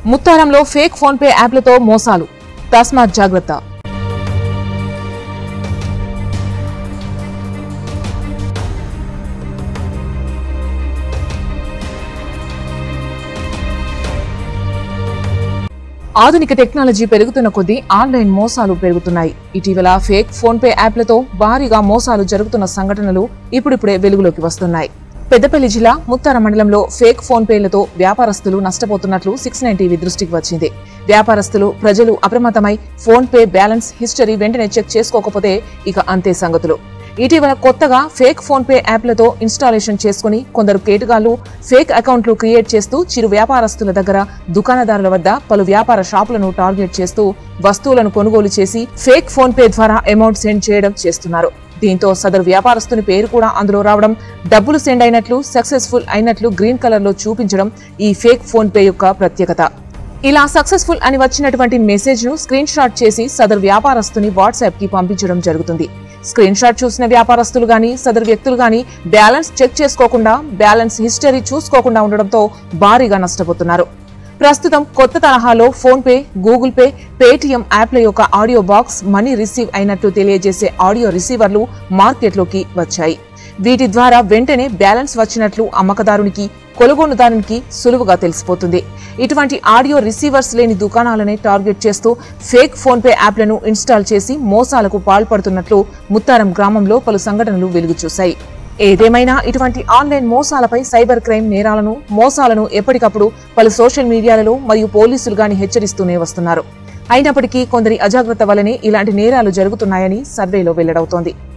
ముత్తారంలో fake PhonePe యాప్లతో మోసాలు తస్మాత్ జాగ్రత్త ఆధునిక టెక్నాలజీ పెరుగుతున్న కొద్దీ ఆన్లైన్ మోసాలు పెరుగుతున్నాయి ఇటీవల ఫేక్ ఫోన్ పే యాప్లతో భారీగా మోసాలు జరుగుతున్న సంఘటనలు ఇప్పుడిప్పుడే వెలుగులోకి వస్తున్నాయి పెద్దపల్లి జిల్లా ముత్తార మండలంలో ఫేక్ ఫోన్ పేలతో వ్యాపారస్తులు నష్టపోతున్నట్లు సిక్స్ నైన్ టీవీ దృష్టికి వచ్చింది వ్యాపారస్తులు ప్రజలు అప్రమత్తమై ఫోన్ పే బ్యాలెన్స్ హిస్టరీ వెంటనే చెక్ చేసుకోకపోతే ఇక అంతే సంగతులు ఇటీవల కొత్తగా ఫేక్ ఫోన్ పే యాప్లతో ఇన్స్టాలేషన్ చేసుకుని కొందరు కేటుగాళ్లు ఫేక్ అకౌంట్లు క్రియేట్ చేస్తూ చిరు వ్యాపారస్తుల దగ్గర దుకాణదారుల వద్ద పలు వ్యాపార షాపులను టార్గెట్ చేస్తూ వస్తువులను కొనుగోలు చేసి ఫేక్ ఫోన్ పే ద్వారా అమౌంట్ సెండ్ చేయడం చేస్తున్నారు దీంతో సదరు వ్యాపారస్తుని పేరు కూడా అందులో రావడం డబ్బులు సెండ్ అయినట్లు సక్సెస్ఫుల్ అయినట్లు గ్రీన్ కలర్ లో చూపించడం ఈ ఫేక్ ఫోన్ పే యొక్క ప్రత్యేకత ఇలా సక్సెస్ఫుల్ అని వచ్చినటువంటి మెసేజ్ ను స్క్రీన్ షాట్ చేసి సదరు వ్యాపారస్తుని వాట్సాప్ కి పంపించడం జరుగుతుంది స్క్రీన్ షాట్ చూసిన వ్యాపారస్తులు గాని సదరు వ్యక్తులు గాని బ్యాలెన్స్ చెక్ చేసుకోకుండా బ్యాలెన్స్ హిస్టరీ చూసుకోకుండా ఉండడంతో భారీగా నష్టపోతున్నారు ప్రస్తుతం కొత్త తరహాలో PhonePe Google Pay Paytm యాప్ల యొక్క ఆడియో బాక్స్ మనీ రిసీవ్ అయినట్లు తెలియజేసే ఆడియో రిసీవర్లు మార్కెట్లోకి వచ్చాయి వీటి ద్వారా వెంటనే బ్యాలెన్స్ వచ్చినట్లు అమ్మకదారునికి కొనుగోలుదారునికి సులువుగా తెలిసిపోతుంది ఇటువంటి ఆడియో రిసీవర్స్ లేని దుకాణాలనే టార్గెట్ చేస్తూ ఫేక్ ఫోన్ పే యాప్లను ఇన్స్టాల్ చేసి మోసాలకు పాల్పడుతున్నట్లు ముత్తారం గ్రామంలో పలు సంఘటనలు వెలుగు చూశాయి ఏదేమైనా ఇటువంటి ఆన్లైన్ మోసాలపై సైబర్ క్రైమ్ నేరాలను మోసాలను ఎప్పటికప్పుడు పలు సోషల్ మీడియాలలో మరియు పోలీసులు గాని హెచ్చరిస్తూనే వస్తున్నారు అయినప్పటికీ కొందరి అజాగ్రత్త వల్లనే ఇలాంటి నేరాలు జరుగుతున్నాయని సర్వేలో వెల్లడవుతోంది